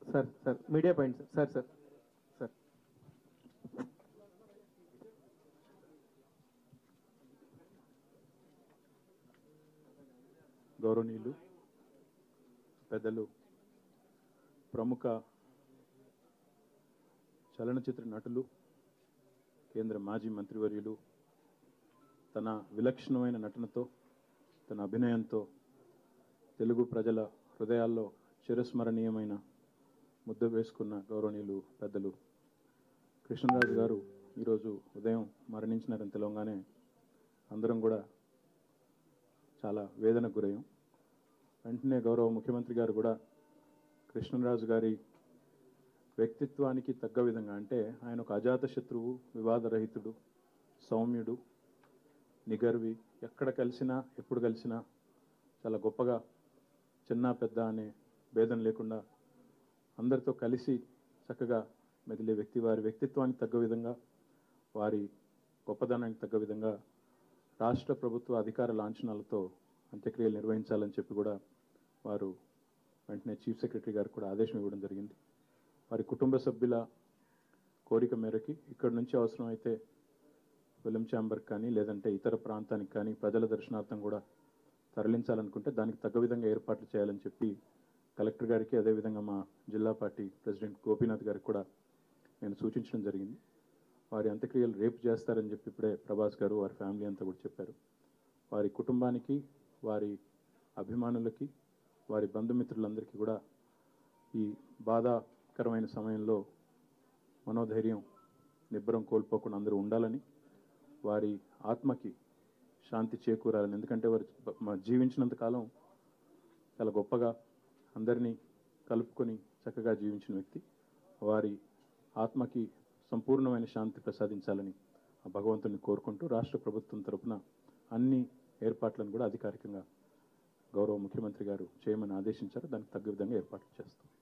sir sir media point sir sir sir గౌరవనీయులు పెద్దలు ప్రముఖ చలనచిత్ర నటులు కేంద్ర మాజీ మంత్రివర్యులు తన విలక్షణమైన నటనతో తన అభినయంతో తెలుగు ప్రజల హృదయాల్లో చిరస్మరణీయమైన ముద్ద వేసుకున్న గౌరవనీయులు పెద్దలు కృష్ణరాజు గారు ఈరోజు ఉదయం మరణించినారని తెలవగానే అందరం కూడా చాలా వేదనకు గురయ్యాం వెంటనే గౌరవ ముఖ్యమంత్రి గారు కూడా కృష్ణరాజు గారి వ్యక్తిత్వానికి తగ్గ విధంగా అంటే ఆయన ఒక అజాత శత్రువు వివాదరహితుడు సౌమ్యుడు నిగర్వి ఎక్కడ కలిసినా ఎప్పుడు కలిసినా చాలా గొప్పగా చిన్న పెద్ద అనే భేదం లేకుండా అందరితో కలిసి చక్కగా మెదిలే వ్యక్తి వారి వ్యక్తిత్వానికి తగ్గ విధంగా వారి గొప్పదనానికి తగ్గ విధంగా రాష్ట్ర ప్రభుత్వ అధికార లాంఛనాలతో అంత్యక్రియలు నిర్వహించాలని చెప్పి కూడా వారు వెంటనే చీఫ్ సెక్రటరీ గారికి కూడా ఆదేశం ఇవ్వడం జరిగింది వారి కుటుంబ సభ్యుల కోరిక మేరకి ఇక్కడ నుంచి అవసరమైతే ఫిలిం ఛాంబర్కి కానీ లేదంటే ఇతర ప్రాంతానికి కానీ ప్రజల దర్శనార్థం కూడా తరలించాలనుకుంటే దానికి తగ్గ విధంగా ఏర్పాట్లు చేయాలని చెప్పి కలెక్టర్ గారికి అదేవిధంగా మా జిల్లా పార్టీ ప్రెసిడెంట్ గోపీనాథ్ గారికి కూడా నేను సూచించడం జరిగింది వారి అంత్యక్రియలు రేపు చేస్తారని చెప్పి ఇప్పుడే ప్రభాస్ గారు వారి ఫ్యామిలీ అంతా కూడా చెప్పారు వారి కుటుంబానికి వారి అభిమానులకి వారి బంధుమిత్రులందరికీ కూడా ఈ బాధాకరమైన సమయంలో మనోధైర్యం నిబ్బరం కోల్పోకుండా అందరూ ఉండాలని వారి ఆత్మకి శాంతి చేకూరాలని ఎందుకంటే వారు మ- జీవించినంత కాలం చాలా గొప్పగా అందరినీ కలుపుకొని చక్కగా జీవించిన వ్యక్తి వారి ఆత్మకి సంపూర్ణమైన శాంతి ప్రసాదించాలని ఆ భగవంతుని కోరుకుంటూ రాష్ట్ర ప్రభుత్వం తరపున అన్ని ఏర్పాట్లను కూడా అధికారికంగా గౌరవ ముఖ్యమంత్రి గారు చేయమని ఆదేశించారు దానికి తగ్గ విధంగా ఏర్పాట్లు చేస్తాం